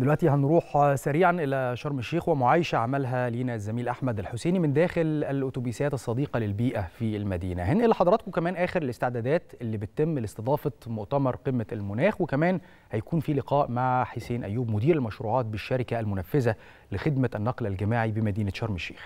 دلوقتي هنروح سريعا الى شرم الشيخ ومعايشه عملها لينا الزميل احمد الحسيني من داخل الاتوبيسات الصديقه للبيئه في المدينه هنقل لحضراتكم كمان اخر الاستعدادات اللي بتتم لاستضافه مؤتمر قمه المناخ وكمان هيكون في لقاء مع حسين ايوب مدير المشروعات بالشركه المنفذه لخدمه النقل الجماعي بمدينه شرم الشيخ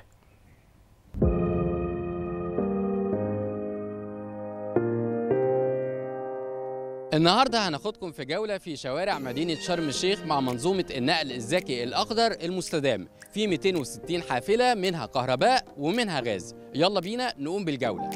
النهارده هناخدكم في جوله في شوارع مدينه شرم الشيخ مع منظومه النقل الذكي الاخضر المستدام في 260 حافله منها كهرباء ومنها غاز يلا بينا نقوم بالجوله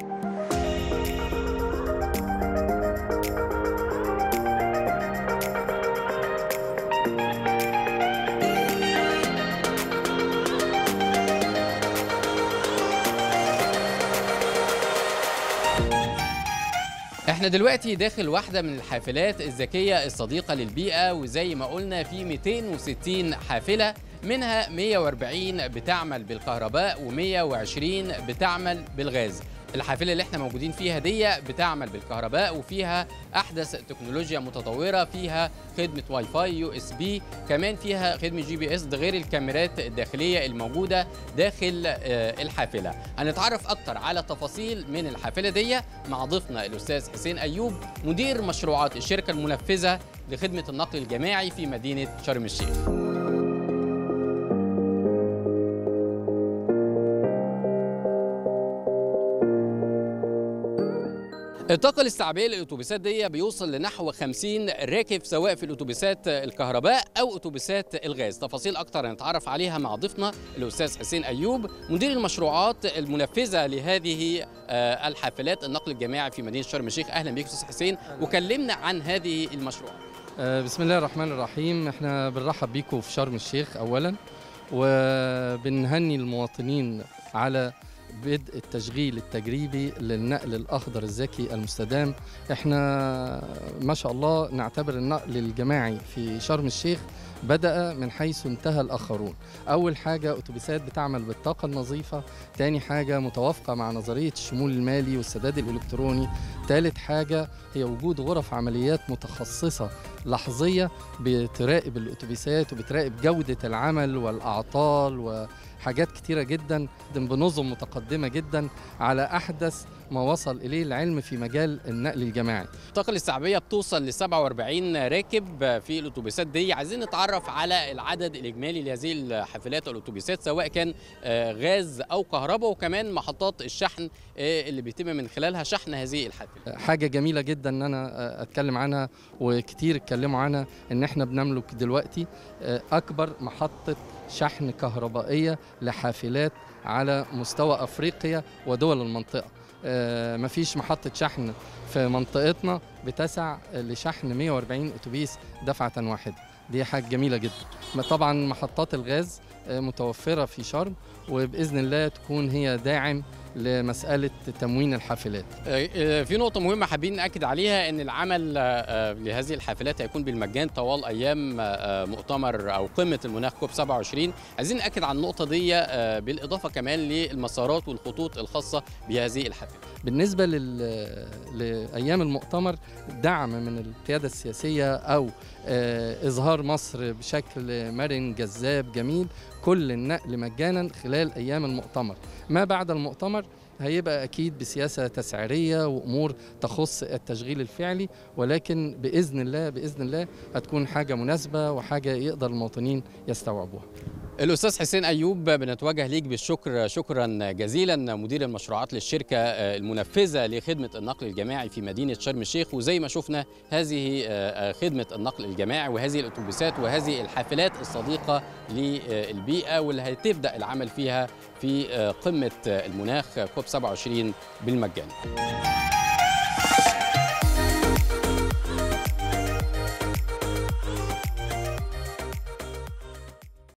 احنا دلوقتي داخل واحدة من الحافلات الذكية الصديقة للبيئة وزي ما قلنا في 260 حافلة منها 140 بتعمل بالكهرباء و120 بتعمل بالغاز الحافلة اللي احنا موجودين فيها دي بتعمل بالكهرباء وفيها أحدث تكنولوجيا متطورة فيها خدمة واي فاي يو اس بي كمان فيها خدمة جي بي اس ده غير الكاميرات الداخلية الموجودة داخل الحافلة هنتعرف أكتر على تفاصيل من الحافلة دي مع ضيفنا الأستاذ حسين أيوب مدير مشروعات الشركة المنفذة لخدمة النقل الجماعي في مدينة شرم الشيخ الطاقة الاستيعابية للأتوبيسات دي بيوصل لنحو 50 راكب سواء في الأتوبيسات الكهرباء أو أتوبيسات الغاز تفاصيل أكتر هنتعرف عليها مع ضيفنا الأستاذ حسين أيوب مدير المشروعات المنفذة لهذه الحافلات النقل الجماعي في مدينة شرم الشيخ أهلا بك أستاذ حسين وكلمنا عن هذه المشروع بسم الله الرحمن الرحيم احنا بنرحب بيكم في شرم الشيخ أولا وبنهني المواطنين على بدء التشغيل التجريبي للنقل الأخضر الذكي المستدام احنا ما شاء الله نعتبر النقل الجماعي في شرم الشيخ بدأ من حيث انتهى الآخرون أول حاجة أتوبيسات بتعمل بالطاقة النظيفة تاني حاجة متوافقة مع نظرية الشمول المالي والسداد الإلكتروني ثالث حاجة هي وجود غرف عمليات متخصصة لحظية بتراقب الأتوبيسات وبتراقب جودة العمل والأعطال و حاجات كتيرة جدا بنظم متقدمة جدا على أحدث ما وصل إليه العلم في مجال النقل الجماعي الطاقة الاستيعابية بتوصل ل 47 راكب في الأتوبيسات دي عايزين نتعرف على العدد الإجمالي لهذه الحافلات الأتوبيسات سواء كان غاز أو كهرباء وكمان محطات الشحن اللي بيتم من خلالها شحن هذه الحافلة حاجة جميلة جدا أن أنا أتكلم عنها وكتير اتكلموا عنها أن احنا بنملك دلوقتي أكبر محطة شحن كهربائية لحافلات على مستوى أفريقيا ودول المنطقة آه مفيش محطة شحن في منطقتنا بتسع لشحن 140 أتوبيس دفعة واحدة دي حاجة جميلة جدا طبعا محطات الغاز آه متوفرة في شرم وبإذن الله تكون هي داعم لمسألة تموين الحافلات في نقطة مهمة حابين نأكد عليها أن العمل لهذه الحافلات هيكون بالمجان طوال أيام مؤتمر أو قمة المناخ كوب 27 عايزين نأكد على النقطة دي بالإضافة كمان للمسارات والخطوط الخاصة بهذه الحافلات بالنسبة لل... لأيام المؤتمر دعم من القيادة السياسية أو إظهار مصر بشكل مرن جذاب جميل كل النقل مجانا خلال أيام المؤتمر ما بعد المؤتمر هيبقى اكيد بسياسه تسعيريه وامور تخص التشغيل الفعلي ولكن باذن الله باذن الله هتكون حاجه مناسبه وحاجه يقدر المواطنين يستوعبوها. الاستاذ حسين ايوب بنتوجه ليك بالشكر شكرا جزيلا مدير المشروعات للشركه المنفذه لخدمه النقل الجماعي في مدينه شرم الشيخ وزي ما شفنا هذه خدمه النقل الجماعي وهذه الاتوبيسات وهذه الحافلات الصديقه للبيئه واللي هتبدا العمل فيها في قمه المناخ كوب 27 بالمجان.